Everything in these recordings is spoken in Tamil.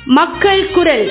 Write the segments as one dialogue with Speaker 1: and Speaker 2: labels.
Speaker 1: மக்கள் குரல்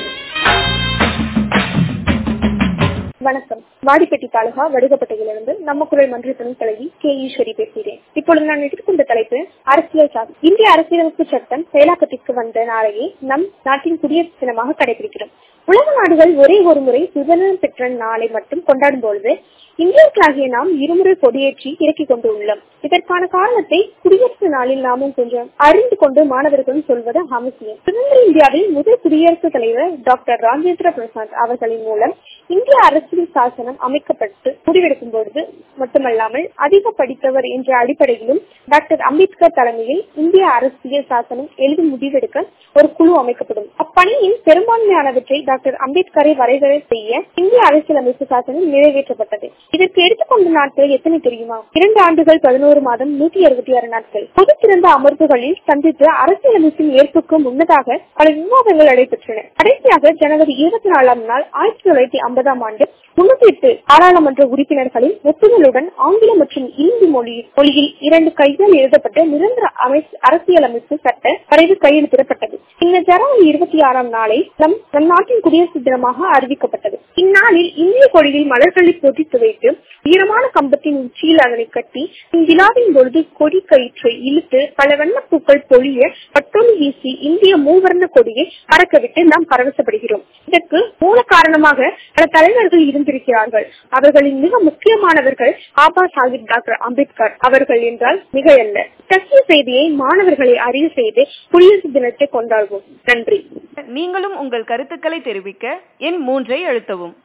Speaker 2: வணக்கம் வாடிப்பட்டி தாலுகா வடுகப்பட்டையிலிருந்து நம்ம குரல் மன்ற துணை தலைவி கே ஈஸ்வரி பேசுகிறேன் இப்பொழுது நான் எடுத்துக்கொண்ட தலைப்பு அரசியல் சாசனம் இந்திய அரசியலமைப்பு சட்டம் செயலாக்கத்திற்கு வந்த நாளையே நம் நாட்டின் குடியரசு தினமாக கடைபிடிக்கிறோம் உலக நாடுகள் ஒரே ஒரு முறை சுதந்திரம் பெற்ற நாளை மட்டும் கொண்டாடும் பொழுது இந்தியர்களாகிய நாம் இருமுறை கொடியேற்றி இறக்கிக் கொண்டு உள்ளோம் இதற்கான காரணத்தை குடியரசு நாளில் நாமும் கொஞ்சம் அறிந்து கொண்டு மாணவர்களும் சொல்வது அவசியம் சுதந்திர இந்தியாவில் முதல் குடியரசுத் தலைவர் டாக்டர் ராஜேந்திர பிரசாத் அவர்களின் மூலம் இந்திய அரசியல் சாசனம் அமைக்கப்பட்டு முடிவெடுக்கும் பொழுது மட்டுமல்லாமல் அதிக படித்தவர் என்ற அடிப்படையிலும் டாக்டர் அம்பேத்கர் தலைமையில் இந்திய அரசியல் சாசனம் எழுதி முடிவெடுக்க ஒரு குழு அமைக்கப்படும் அப்பணியின் பெரும்பான்மையானவற்றை டாக்டர் அம்பேத்கரை வரைவரை செய்ய இந்திய அரசியலமைப்பு சாசனம் நிறைவேற்றப்பட்டது இதற்கு எடுத்துக்கொண்ட நாட்கள் எத்தனை தெரியுமா இரண்டு ஆண்டுகள் பதினோரு மாதம் நூத்தி அறுபத்தி ஆறு நாட்கள் பொது திறந்த அமர்வுகளில் சந்தித்து அரசியலமைப்பின் ஏற்புக்கு முன்னதாக பல விவாதங்கள் நடைபெற்றன கடைசியாக ஜனவரி இருபத்தி நாலாம் நாள் ஆயிரத்தி தொள்ளாயிரத்தி ஐம்பதாம் ஆண்டு முன்னூத்தி எட்டு பாராளுமன்ற உறுப்பினர்களின் ஒப்புதலுடன் ஆங்கிலம் மற்றும் இந்தி மொழி மொழியில் இரண்டு கைகள் எழுதப்பட்ட நிரந்தர அரசியலமைப்பு சட்ட வரைவு கையெழுத்திடப்பட்டது பின்னர் ஜனவரி இருபத்தி ஆறாம் நாளை நம் நம் நாட்டின் குடியரசு தினமாக அறிவிக்கப்பட்டது இந்நாளில் இந்திய கொடியில் மலர்களை பொதித்து வைத்து ஈரமான கம்பத்தின் உச்சியில் அதனை கட்டி இவ்விழாவின் பொழுது கொடி கயிற்றை இழுத்து பல வண்ணப்பூக்கள் பொழிய பட்டொலி வீசி இந்திய மூவர்ண கொடியை பறக்கவிட்டு நாம் பரவசப்படுகிறோம் இதற்கு மூல காரணமாக பல தலைவர்கள் இருந்திருக்கிறார்கள் அவர்களின் மிக முக்கியமானவர்கள் பாபா சாஹிப் டாக்டர் அம்பேத்கர் அவர்கள் என்றால் மிகையல்ல தக்கிய செய்தியை மாணவர்களை அறிவு செய்து குடியரசு தினத்தை கொண்டாடுவோம் நன்றி
Speaker 3: நீங்களும் உங்கள் கருத்துக்களை தெரிவிக்க எண் மூன்றை அழுத்தவும்